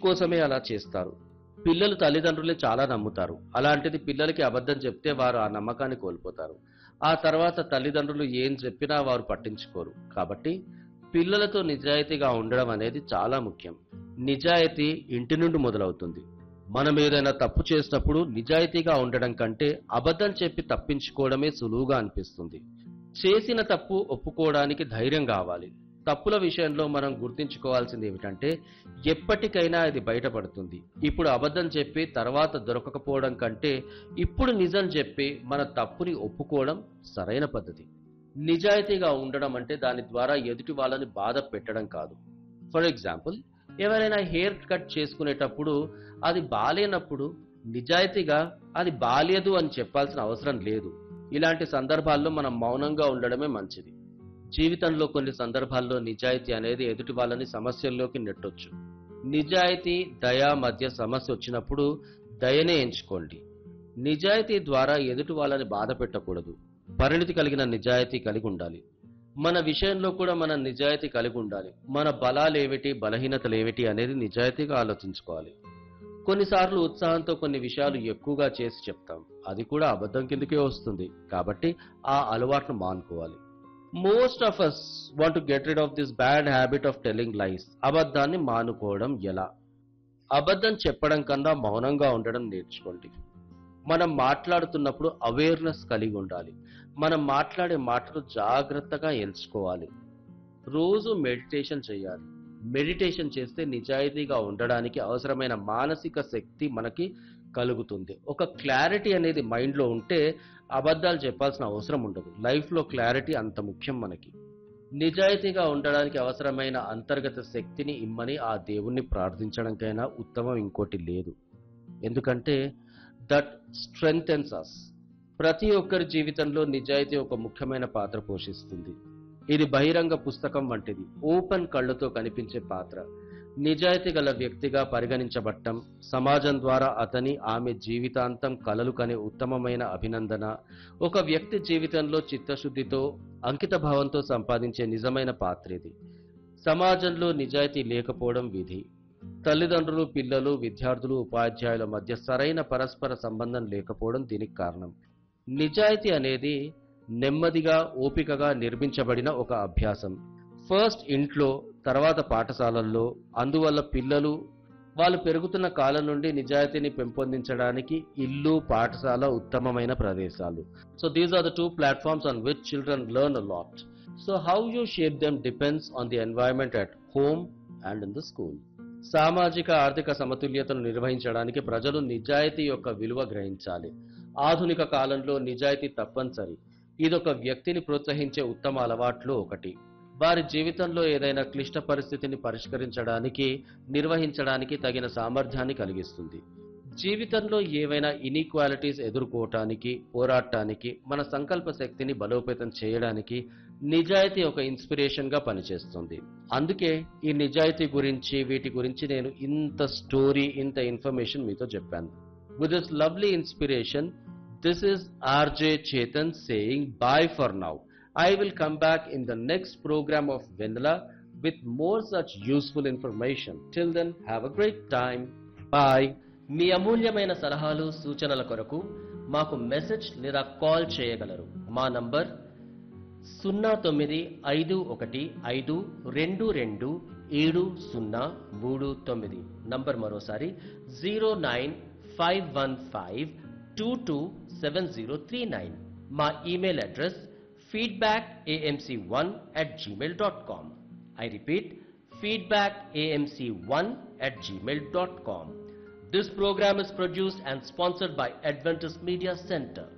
కోసమే అలా చేస్తారు పిల్లలు తల్లిదండ్రుల్ని చాలా నమ్ముతారు అలాంటిది పిల్లలకి అబద్ధం చెప్తే వారు ఆ నమ్మకాన్ని కోల్పోతారు ఆ తర్వాత తల్లిదండ్రులు ఏం చెప్పినా వారు పట్టించుకోరు కాబట్టి పిల్లలతో నిజాయితీగా ఉండడం అనేది చాలా ముఖ్యం నిజాయితీ ఇంటి నుండి మొదలవుతుంది మనం ఏదైనా తప్పు చేసినప్పుడు నిజాయితీగా ఉండడం కంటే అబద్ధం చెప్పి తప్పించుకోవడమే సులువుగా అనిపిస్తుంది చేసిన తప్పు ఒప్పుకోవడానికి ధైర్యం కావాలి తప్పుల విషయంలో మనం గుర్తుంచుకోవాల్సింది ఏమిటంటే ఎప్పటికైనా ఇది బయటపడుతుంది ఇప్పుడు అబద్ధం చెప్పి తర్వాత దొరకకపోవడం కంటే ఇప్పుడు నిజం చెప్పి మన తప్పుని ఒప్పుకోవడం సరైన పద్ధతి నిజాయితీగా ఉండడం అంటే దాని ద్వారా ఎదుటి వాళ్ళని బాధ పెట్టడం కాదు ఫర్ ఎగ్జాంపుల్ ఎవరైనా హెయిర్ కట్ చేసుకునేటప్పుడు అది బాలేనప్పుడు నిజాయితీగా అది బాలేదు అని చెప్పాల్సిన అవసరం లేదు ఇలాంటి సందర్భాల్లో మనం మౌనంగా ఉండడమే మంచిది జీవితంలో కొన్ని సందర్భాల్లో నిజాయితీ అనేది ఎదుటి వాళ్ళని సమస్యల్లోకి నెట్టొచ్చు నిజాయితీ దయ మధ్య సమస్య వచ్చినప్పుడు దయనే ఎంచుకోండి నిజాయితీ ద్వారా ఎదుటి వాళ్ళని బాధ పెట్టకూడదు పరిణితి కలిగిన నిజాయితీ కలిగి ఉండాలి మన విషయంలో కూడా మన నిజాయితీ కలిగి ఉండాలి మన బలాలు ఏమిటి బలహీనతలు ఏమిటి అనేది నిజాయితీగా ఆలోచించుకోవాలి కొన్నిసార్లు ఉత్సాహంతో కొన్ని విషయాలు ఎక్కువగా చేసి చెప్తాం అది కూడా అబద్ధం కిందకే వస్తుంది కాబట్టి ఆ అలవాటును మానుకోవాలి most of us want get rid of this bad habit of telling lies అబద్ధాన్ని మానుకోవడం ఎలా అబద్ధం చెప్పడం కన్నా మౌనంగా ఉండడం నేర్చుకోండి మనం మాట్లాడుతున్నప్పుడు అవేర్నెస్ కలిగి ఉండాలి మనం మాట్లాడే మాటలు జాగ్రత్తగా ఎంచుకోవాలి రోజు మెడిటేషన్ చేయాలి మెడిటేషన్ చేస్తే నిజాయితీగా ఉండడానికి అవసరమైన మానసిక శక్తి మనకి కలుగుతుంది ఒక క్లారిటీ అనేది మైండ్లో ఉంటే అబద్ధాలు చెప్పాల్సిన అవసరం ఉండదు లైఫ్లో క్లారిటీ అంత ముఖ్యం మనకి నిజాయితీగా ఉండడానికి అవసరమైన అంతర్గత శక్తిని ఇమ్మని ఆ దేవుణ్ణి ప్రార్థించడానికైనా ఉత్తమం ఇంకోటి లేదు ఎందుకంటే దట్ స్ట్రెంగ్థెన్స్ అస్ ప్రతి ఒక్కరి జీవితంలో నిజాయితీ ఒక ముఖ్యమైన పాత్ర పోషిస్తుంది ఇది బహిరంగ పుస్తకం వంటిది ఓపెన్ కళ్ళతో కనిపించే పాత్ర నిజాయితీ గల వ్యక్తిగా పరిగణించబట్టం సమాజం ద్వారా అతని ఆమె జీవితాంతం కలలు కనే ఉత్తమమైన అభినందన ఒక వ్యక్తి జీవితంలో చిత్తశుద్ధితో అంకిత భావంతో సంపాదించే నిజమైన పాత్ర ఇది సమాజంలో నిజాయితీ లేకపోవడం విధి తల్లిదండ్రులు పిల్లలు విద్యార్థులు ఉపాధ్యాయుల మధ్య సరైన పరస్పర సంబంధం లేకపోవడం దీనికి కారణం నిజాయితీ అనేది నెమ్మదిగా ఓపికగా నిర్మించబడిన ఒక అభ్యాసం ఫస్ట్ ఇంట్లో తర్వాత పాఠశాలల్లో అందువల్ల పిల్లలు వాళ్ళు పెరుగుతున్న కాలం నుండి నిజాయితీని పెంపొందించడానికి ఇల్లు పాఠశాల ఉత్తమమైన ప్రదేశాలు so these are the two platforms on which children learn a lot so how you shape them depends on the environment at home and in the school సామాజిక ఆర్థిక సమతుల్యతను నిర్వహించడానికి ప్రజలు నిజాయితీ యొక్క విలువ గ్రహించాలి ఆధునిక కాలంలో నిజాయితీ తప్పనిసరి ఇదొక వ్యక్తిని ప్రోత్సహించే ఉత్తమ అలవాట్లు ఒకటి వారి జీవితంలో ఏదైనా క్లిష్ట పరిస్థితిని పరిష్కరించడానికి నిర్వహించడానికి తగిన సామర్థ్యాన్ని కలిగిస్తుంది జీవితంలో ఏవైనా ఇనీక్వాలిటీస్ ఎదుర్కోవటానికి పోరాటానికి మన సంకల్ప శక్తిని బలోపేతం చేయడానికి నిజాయితీ ఒక ఇన్స్పిరేషన్ గా పనిచేస్తుంది అందుకే ఈ నిజాయితీ గురించి వీటి గురించి నేను ఇంత స్టోరీ ఇంత ఇన్ఫర్మేషన్ మీతో చెప్పాను with this lovely inspiration this is R J Chetan saying bye for now I will come back in the next program of Vanilla with more such useful information. Till then, have a great time. Bye. మీ అమూల్యమైన సలహాలు సూచనల కొరకు మాకు message లేదా call చేయగలరు మా number సున్నా తొమ్మిది ఐదు ఒకటి ఐదు రెండు రెండు ఏడు సున్నా మూడు తొమ్మిది నంబర్ మరోసారి zero nine five one five two two seven zero three nine మా email address feedback A M C one at Gmail dot com I repeat feedback A M C one at gmail.com. This program is produced and sponsored by Adventist Media Center.